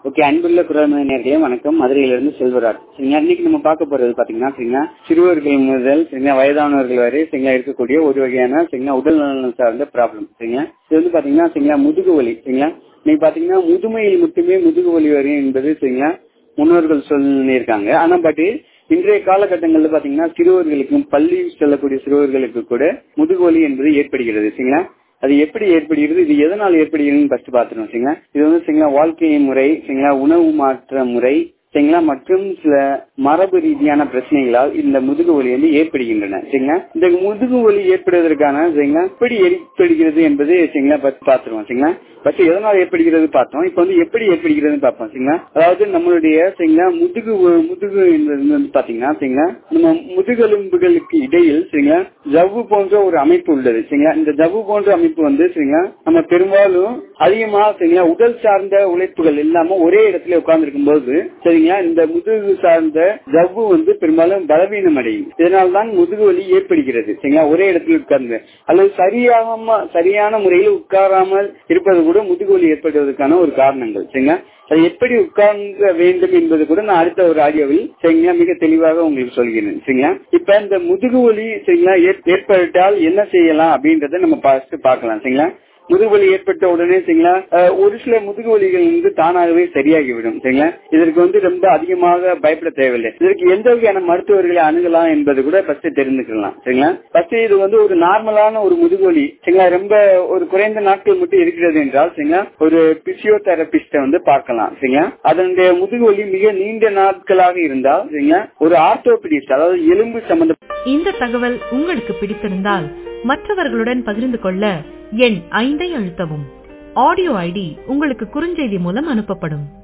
okay அன்புள்ள குரல் நேர்களே வணக்கம் மதுரையிலிருந்து செல்வராஜ் சரிங்களா இன்னைக்கு நம்ம பார்க்க போறது பாத்தீங்கன்னா சரிங்களா சிறுவர்கள் முதல் சரிங்களா வயதானவர்கள் வரை சரிங்களா இருக்கக்கூடிய ஒரு வகையான சரிங்களா உடல் நலன் சார்ந்த ப்ராப்ளம் சரிங்களா இது வந்து பாத்தீங்கன்னா சரிங்களா முதுகு வலி சரிங்களா இன்னைக்கு பாத்தீங்கன்னா முதுமையில் மட்டுமே முதுகு வலி வரும் என்பது சரிங்களா முன்னோர்கள் சொல்லியிருக்காங்க ஆனா பட் இன்றைய காலகட்டங்கள்ல பாத்தீங்கன்னா சிறுவர்களுக்கும் பள்ளி செல்லக்கூடிய சிறுவர்களுக்கு கூட முதுகு வலி என்பது ஏற்படுகிறது சரிங்களா அது எப்படி ஏற்படுகிறது இது எதனால் ஏற்படுகிறதுன்னு ஃபர்ஸ்ட் பாத்துருவோம் சரிங்களா இது வந்து சரிங்களா வாழ்க்கை முறை சரிங்களா உணவு மாற்ற முறை சரிங்களா மற்றும் சில மரபு ரீதியான பிரச்சனைகளால் இந்த முதுகு வலி வந்து ஏற்படுகின்றன சரிங்களா இந்த முதுகு வலி ஏற்படுவதற்கான சரிங்களா எப்படி ஏற்படுகிறது என்பது சரிங்களா பாத்துருவோம் சரிங்களா ஃபர்ஸ்ட் எதனால் ஏற்படுகிறது பார்த்தோம் இப்ப வந்து எப்படி ஏற்படுகிறதுன்னு பார்ப்போம் சரிங்களா அதாவது நம்மளுடைய சரிங்களா முதுகு முதுகு என்பது வந்து பாத்தீங்கன்னா சரிங்களா நம்ம முதுகெலும்புகளுக்கு இடையில் சரிங்களா ஜவ்வு போன்ற ஒரு அமைப்பு உள்ளது சரிங்களா இந்த ஜவ்வு போன்ற அமைப்பு வந்து சரிங்களா நம்ம பெரும்பாலும் அதிகமா சரிங்களா உடல் சார்ந்த உழைப்புகள் இல்லாம ஒரே இடத்துல உட்கார்ந்து இருக்கும் போது சரிங்களா இந்த முதுகு சார்ந்த ஜவ்வு வந்து பெரும்பாலும் பலவீனம் அடையும் இதனால்தான் முதுகு வலி ஏற்படுகிறது சரிங்களா ஒரே இடத்துல உட்கார்ந்து அல்லது சரியாக சரியான முறையில் உட்காராமல் இருப்பது கூட முதுகுவலி ஏற்படுவதற்கான ஒரு காரணங்கள் சரிங்களா அது எப்படி உட்கார்ந்த வேண்டும் என்பது கூட நான் அடுத்த ஒரு ஆடியோவில் சரிங்களா மிக தெளிவாக உங்களுக்கு சொல்கிறேன் சரிங்களா இப்ப இந்த முதுகு வலி சரிங்களா ஏற்பட்டால் என்ன செய்யலாம் அப்படின்றத நம்ம பார்க்கலாம் சரிங்களா முதுகுவலி ஏற்பட்ட உடனே சரிங்களா ஒரு சில முதுகு வலிகள் வந்து தானாகவே சரியாகிவிடும் சரிங்களா இதற்கு வந்து ரொம்ப அதிகமாக பயப்பட தேவையில்லை இதற்கு எந்த வகையான மருத்துவர்களை அணுகலாம் என்பது கூட ஃபர்ஸ்ட் தெரிஞ்சுக்கலாம் சரிங்களா ஃபர்ஸ்ட் இது வந்து ஒரு நார்மலான ஒரு முதுகுவலி சரிங்களா ரொம்ப ஒரு குறைந்த நாட்கள் மட்டும் இருக்கிறது என்றால் சரிங்களா ஒரு பிசியோதெரபிஸ்ட வந்து பார்க்கலாம் சரிங்களா அதனுடைய முதுகுவலி மிக நீண்ட நாட்களாக இருந்தால் சரிங்களா ஒரு ஆர்த்தோபிடிஸ்ட் அதாவது எலும்பு சம்பந்த இந்த தகவல் உங்களுக்கு பிடித்திருந்தால் மற்றவர்களுடன் பகிர்ந்து கொள்ள எண் ஐந்தை அழுத்தவும் ஆடியோ ஐடி உங்களுக்கு குறுஞ்செய்தி மூலம் அனுப்பப்படும்